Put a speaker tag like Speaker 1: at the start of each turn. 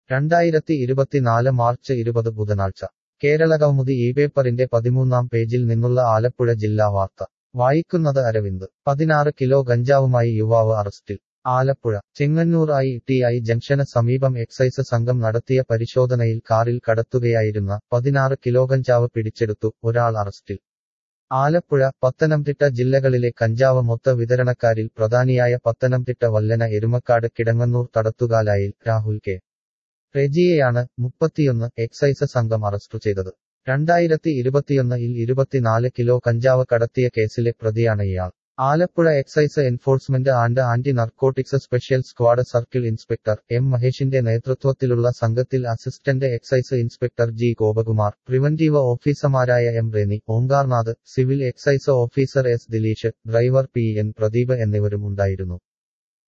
Speaker 1: രണ്ടായിരത്തി ഇരുപത്തിനാല് മാർച്ച് ഇരുപത് ബുധനാഴ്ച കേരളകൗമുദി ഈ പേപ്പറിന്റെ പതിമൂന്നാം പേജിൽ നിന്നുള്ള ആലപ്പുഴ ജില്ലാ വാർത്ത വായിക്കുന്നത് അരവിന്ദ് പതിനാറ് കിലോ ഗഞ്ചാവുമായി യുവാവ് അറസ്റ്റിൽ Alappuzha Chengannur I T I ജംഗ്ഷന് സമീപം എക്സൈസ് സംഘം നടത്തിയ പരിശോധനയിൽ കാറിൽ കടത്തുകയായിരുന്ന പതിനാറ് കിലോ കഞ്ചാവ് പിടിച്ചെടുത്തു ഒരാൾ അറസ്റ്റിൽ ആലപ്പുഴ പത്തനംതിട്ട ജില്ലകളിലെ കഞ്ചാവ് മൊത്ത വിതരണക്കാരിൽ പ്രധാനിയായ പത്തനംതിട്ട വല്ലന എരുമക്കാട് കിടങ്ങന്നൂർ തടത്തുകാലായിൽ രാഹുൽ കെ റെജിയെയാണ് മുപ്പത്തിയൊന്ന് എക്സൈസ് സംഘം അറസ്റ്റു ചെയ്തത് രണ്ടായിരത്തി ഇരുപത്തിയൊന്നിൽ ഇരുപത്തിനാല് കിലോ കഞ്ചാവ് കടത്തിയ കേസിലെ പ്രതിയാണ് ഇയാൾ Alappuzha excise enforcement and anti narcotics special squad circle inspector M മഹേഷിന്റെ നേതൃത്വത്തിലുള്ള സംഘത്തിൽ assistant excise inspector G Gopakumar preventive ഓഫീസർമാരായ M Reni Omkarnath civil excise officer S Dileesh driver P N Pradeep എന്നിവരും ഉണ്ടായിരുന്നു